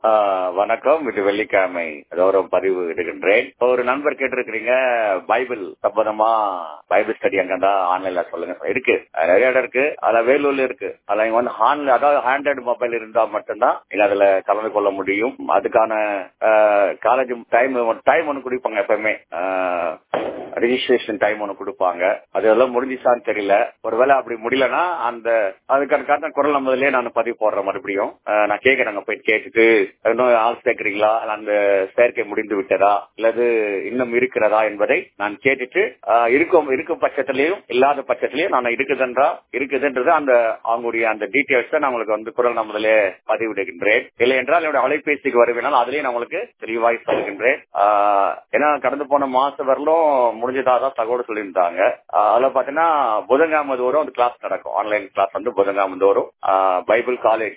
ஆஹ் வணக்கம் இது வெள்ளிக்கிழமை ஏதோ ஒரு பதிவு எடுக்கின்றேன் இப்போ ஒரு நண்பர் கேட்டிருக்கிறீங்க பைபிள் சம்பந்தமா பைபிள் ஸ்டடி அங்கதான் ஆன்லைன்ல சொல்லுங்க இருக்கு அது நிறைய இடம் இருக்கு அதுல வேலூர்ல இருக்கு அதுல நீங்க வந்து ஹான்ல அதாவது ஹேண்ட்ரைட் மொபைல் இருந்தா மட்டும்தான் நீங்க அதுல கலந்து கொள்ள முடியும் அதுக்கான காலேஜ் டைம் டைம் ஒன்று கொடுப்பாங்க எப்பவுமே ரிஜிஸ்ட்ரேஷன் டைம் ஒன்று கொடுப்பாங்க அது எல்லாம் முடிஞ்சிச்சான்னு தெரியல ஒருவேளை அப்படி முடியலன்னா அந்த அதுக்கான காரணம் குரல் நம்பதுலயே நான் பதிவு போடுறேன் மறுபடியும் அஹ் நான் கேட்கறேன் அங்க போயிட்டு கேட்டுட்டு இன்னும் ஆள் சேர்க்கிறீங்களா இல்ல அந்த சேர்க்கை முடிந்து விட்டதா அல்லது இன்னும் இருக்கிறதா என்பதை நான் கேட்டுட்டு அஹ் இருக்கும் இருக்கும் பட்சத்திலையும் இல்லாத பட்சத்திலையும் நான் இருக்குதுன்றா இருக்குதுன்றது அந்த அவங்களுடைய அந்த டீட்டெயில்ஸ் நான் உங்களுக்கு வந்து குரல் நம்பதிலே பதிவிடுகின்றேன் இல்லை என்றால் என்னுடைய அலைபேசிக்கு வருவேனால் அதுலயும் நான் உங்களுக்கு தெளிவாய் சொல்கின்றேன் ஆஹ் ஏன்னா கடந்து போன மாசம் வரலும் முடிஞ்சதா தான் தகவல் சொல்லியிருந்தாங்க ஆஹ் அதுல பாத்தீங்கன்னா புதன்கிழமை தோறும் அந்த கிளாஸ் நடக்கும் ஆன்லைன் கிளாஸ் வந்து புதன்கிழமை தோறும் ஆஹ் பைபிள் காலேஜ்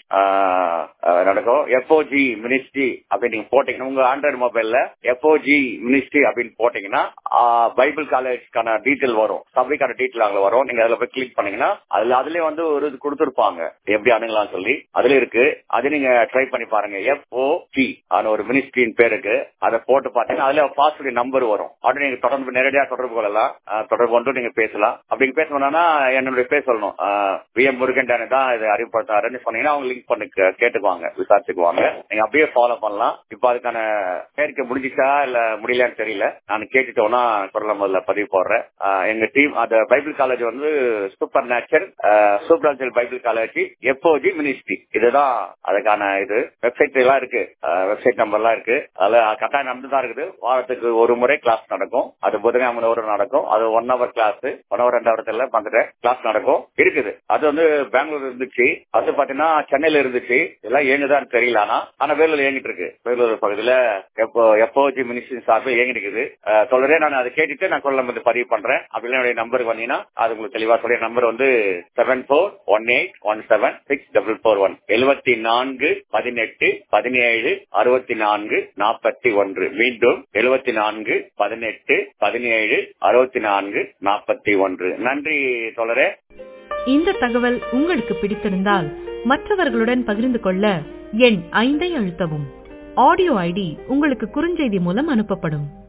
நடக்கும் எஃப்ஓஜி மினிஸ்ட்ரி அப்படின்னு நீங்க போட்டீங்கன்னா உங்க ஆண்ட்ராய்டு மொபைல்ல எஃப்ஓஜி மினிஸ்ட்ரி அப்படின்னு போட்டீங்கன்னா ஆஹ் பைபிள் காலேஜ்க்கான டீட்டெயில் வரும் சபைக்கான டீட்டெயில் அங்க வரும் நீங்க அதுல போய் கிளிக் பண்ணீங்கன்னா அதுல அதுலயே வந்து ஒரு இது கொடுத்துருப்பாங்க எப்படி அணுகலாம் சொல்லி அதுல இருக்கு அது நீங்க ட்ரை பண்ணி பாருங்க எஃப்ஓஜி ஆன ஒரு மினிஸ்ட்ரியின் பேருக்கு அதை போட்டு பாத்தீங்கன்னா அதுல பாஸ்வேர்டு நம்பர் வரும் அப்படி நீங்க தொடர்பு நேரடியாக தொடர்பு கொள்ளலாம் ஆஹ் தொடர்பு கொண்டு நீங்க பேசலாம் அப்படி பேசணும்னா என்னுடைய பேர் சொல்லணும் வி எம் முருகன் தான் இதை அறிவுப்படுத்தாருன்னு சொன்னீங்கன்னா அவங்க லிங்க் பண்ணி கே- கேட்டுக்குவாங்க விசாரிச்சுக்குவாங்க நீங்க அப்படியே ஃபாலோ பண்ணலாம் இப்போ அதுக்கான சேர்க்கை முடிஞ்சிச்சா இல்ல முடியலன்னு தெரியல நான் கேட்டுட்டோம்னா குரல முதல்ல பதிவு போடுறேன் ஆஹ் எங்க டீம் அந்த பைபிள் காலேஜ் வந்து super nature super Bible college FOG ministry இதுதான் அதுக்கான இது வெப்சைட் எல்லாம் இருக்கு வெப்சைட் நம்பர் எல்லாம் இருக்கு அதுல கட்டாயம் நடந்து தான் இருக்குது வாரத்துக்கு ஒரு முறை கிளாஸ் நடக்கும் அது புதன்கிழமை ஒரு நடக்கும் அது one hour class one hour ரெண்டு ஹவரத்துல வந்துட்டு கிளாஸ் நடக்கும் இருக்குது அது வந்து பெங்களூர் இருந்துச்சு அது பாத்தீங்கன்னா சென்னையில இருந்துச்சு இதெல்லாம் இயங்குதான்னு தெரியல ஆனா ஆனா வேலூர் இயங்கிட்டு இருக்கு வேலூர் பகுதியில எப்போ எப்போஜி மினிஸ்ட்ரி சார்பில் இயங்கிட்டு இருக்குது அஹ் தொடரே நான் அதை கேட்டுட்டு நான் கொள்ள வந்து பதிவு பண்றேன் அப்படிலாம் என்னுடைய நம்பருக்கு வந்தீங்கன்னா அது உங்களுக்கு தெளிவா சொல்லிய நம்பர் வந்து seven four one eight one seven six double four one எழுபத்தி நான்கு பதினெட்டு பதினேழு அறுபத்தி நான்கு நாற்பத்தி ஒன்று மீண்டும் எழுபத்தி நான்கு பதினெட்டு பதினேழு அறுபத்தி நான்கு நாற்பத்தி ஒன்று நன்றி தொடரே இந்த தகவல் உங்களுக்கு பிடித்திருந்தால் மற்றவர்களுடன் பகிர்ந்து கொள்ள எண் ஐந்தை அழுத்தவும் ஆடியோ ஐடி உங்களுக்கு குறுஞ்செய்தி மூலம் அனுப்பப்படும்